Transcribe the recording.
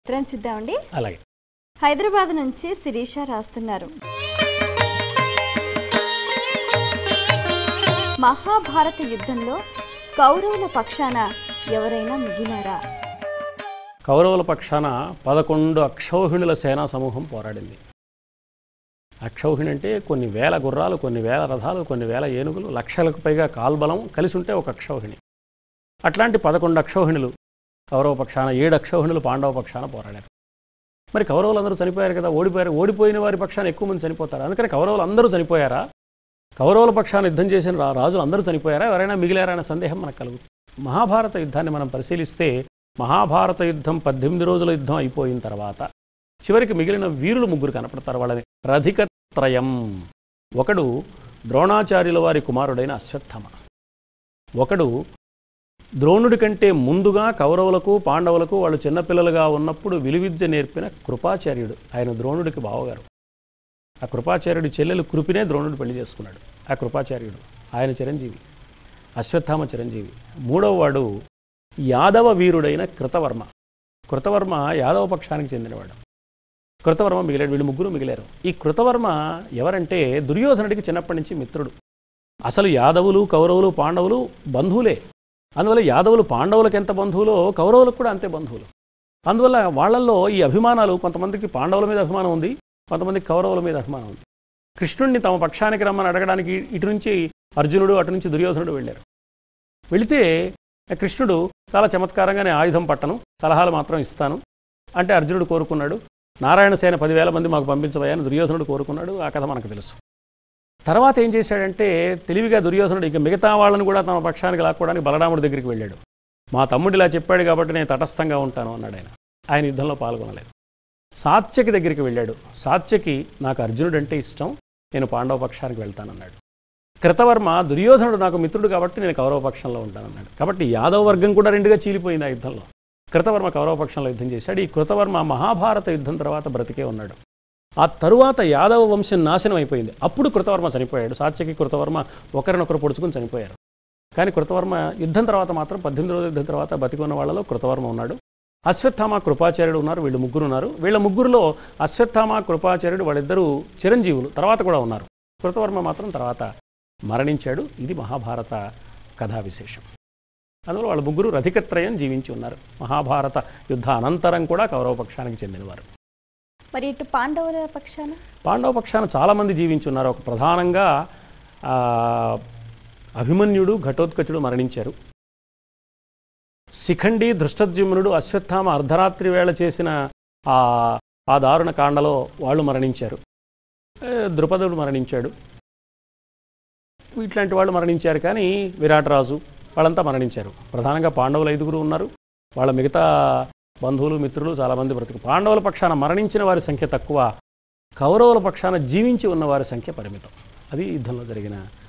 చిత్రం చూద్దామండి అలాగే హైదరాబాద్ నుంచి శిరీష రాస్తున్నారు మహాభారత యుద్ధంలో కౌరవుల పక్షాన ఎవరైనా మిగిలారా కౌరవుల పక్షాన పదకొండు అక్షౌహిణుల సేనా సమూహం పోరాడింది అక్షౌహిణి అంటే కొన్ని వేల గుర్రాలు కొన్ని వేల రథాలు కొన్ని వేల ఏనుగులు లక్షలకు పైగా కాల్బలం కలిసి ఉంటే ఒక అక్షౌహిణి అట్లాంటి పదకొండు అక్షౌహిణులు కౌరవ పక్షాన ఏడు అక్షౌహిణులు పాండవ పక్షాన పోరాడారు మరి కౌరవులు అందరూ చనిపోయారు కదా ఓడిపోయారు ఓడిపోయిన వారి పక్షాన ఎక్కువ మంది చనిపోతారు అందుకని కౌరవులు అందరూ చనిపోయారా కౌరవుల పక్షాన యుద్ధం చేసిన రా- రాజులు అందరూ చనిపోయారా ఎవరైనా మిగిలారా అనే సందేహం మనకు కలుగుతుంది మహాభారత యుద్ధాన్ని మనం పరిశీలిస్తే మహాభారత యుద్ధం పద్దెనిమిది రోజుల యుద్ధం అయిపోయిన తర్వాత చివరికి మిగిలిన వీరులు ముగ్గురు కనపడతారు వాళ్ళని రధికత్రయం ఒకడు ద్రోణాచార్యుల వారి కుమారుడైన అశ్వత్థమ ఒకడు ద్రోణుడి కంటే ముందుగా కౌరవులకు పాండవులకు వాళ్ళు చిన్నపిల్లలుగా ఉన్నప్పుడు విలువిద్య నేర్పిన కృపాచార్యుడు ఆయన ద్రోణుడికి బావగారు ఆ కృపాచార్యుడి చెల్లెలు కృపినే ద్రోణుడు పెళ్లి చేసుకున్నాడు ఆ కృపాచార్యుడు ఆయన చిరంజీవి అశ్వత్థామ చిరంజీవి మూడవ వాడు యాదవ వీరుడైన కృతవర్మ కృతవర్మ యాదవ పక్షానికి చెందినవాడు కృతవర్మ మిగిలాడు వీళ్ళు ముగ్గురు మిగిలారు ఈ కృతవర్మ ఎవరంటే దుర్యోధనుడికి చిన్నప్పటి నుంచి మిత్రుడు అసలు యాదవులు కౌరవులు పాండవులు బంధువులే అందువల్ల యాదవులు పాండవులకు ఎంత బంధువులో కౌరవులకు కూడా అంతే బంధువులు అందువల్ల వాళ్ళల్లో ఈ అభిమానాలు కొంతమందికి పాండవుల మీద అభిమానం ఉంది కొంతమందికి కౌరవుల మీద అభిమానం ఉంది కృష్ణుడిని తమ పక్షానికి రమ్మని అడగడానికి ఇటు నుంచి అర్జునుడు అటు నుంచి దుర్యోధనుడు వెళ్ళారు వెళితే కృష్ణుడు చాలా చమత్కారంగానే ఆయుధం పట్టను సలహాలు మాత్రం ఇస్తాను అంటే అర్జునుడు కోరుకున్నాడు నారాయణ సేన పదివేల మంది మాకు పంపించబోయని దుర్యోధనుడు కోరుకున్నాడు ఆ కథ మనకు తెలుసు తర్వాత ఏం చేశాడంటే తెలివిగా దుర్యోధనుడు ఇక మిగతా వాళ్ళని కూడా తమ పక్షానికి లాక్కోవడానికి బలరాముడి దగ్గరికి వెళ్ళాడు మా తమ్ముడు ఇలా చెప్పాడు కాబట్టి నేను తటస్థంగా ఉంటాను అన్నాడు ఆయన ఆయన యుద్ధంలో పాల్గొనలేదు సాత్యకి దగ్గరికి వెళ్ళాడు సాత్యకి నాకు అర్జునుడు అంటే ఇష్టం నేను పాండవ పక్షానికి వెళ్తానన్నాడు కృతవర్మ దుర్యోధనుడు నాకు మిత్రుడు కాబట్టి నేను కౌరవ పక్షంలో ఉంటానన్నాడు కాబట్టి యాదవ వర్గం కూడా రెండుగా చీలిపోయింది ఆ యుద్ధంలో కృతవర్మ కౌరవ పక్షంలో యుద్ధం చేశాడు ఈ కృతవర్మ మహాభారత యుద్ధం తర్వాత బ్రతికే ఉన్నాడు ఆ తరువాత యాదవ వంశం నాశనం అయిపోయింది అప్పుడు కృతవర్మ చనిపోయాడు సాత్యకి కృతవర్మ ఒకరినొకరు పొడుచుకుని చనిపోయారు కానీ కృతవర్మ యుద్ధం తర్వాత మాత్రం పద్దెనిమిది రోజుల యుద్ధం తర్వాత బతికి ఉన్న వాళ్ళలో కృతవర్మ ఉన్నాడు అశ్వత్థామ కృపాచార్యుడు ఉన్నారు వీళ్ళు ముగ్గురు ఉన్నారు వీళ్ళ ముగ్గురులో అశ్వత్థామ కృపాచార్యుడు వాళ్ళిద్దరూ చిరంజీవులు తర్వాత కూడా ఉన్నారు కృతవర్మ మాత్రం తర్వాత మరణించాడు ఇది మహాభారత కథా విశేషం అందువల్ల వాళ్ళ ముగ్గురు రధికత్రయం జీవించి ఉన్నారు మహాభారత యుద్ధ అనంతరం కూడా కౌరవ పక్షానికి చెందినవారు మరి ఇటు పాండవుల పక్షాన పాండవ పక్షాన చాలామంది జీవించి ఉన్నారు ఒక ప్రధానంగా ఆ, అభిమన్యుడు ఘటోత్కచుడు మరణించారు శిఖండి దృష్టద్యుమ్నుడు అశ్వత్థామ అర్ధరాత్రి వేళ చేసిన ఆ ఆ దారుణ కాండలో వాళ్ళు మరణించారు ఏ, ద్రుపదుడు మరణించాడు ఇట్లాంటి వాళ్ళు మరణించారు కానీ విరాటరాజు వాళ్ళంతా మరణించారు ప్రధానంగా పాండవులు ఐదుగురు ఉన్నారు వాళ్ళ మిగతా బంధువులు మిత్రులు చాలామంది బ్రతుకు పాండవుల పక్షాన మరణించిన వారి సంఖ్య తక్కువ కౌరవుల పక్షాన జీవించి ఉన్న వారి సంఖ్య పరిమితం అది యుద్ధంలో జరిగిన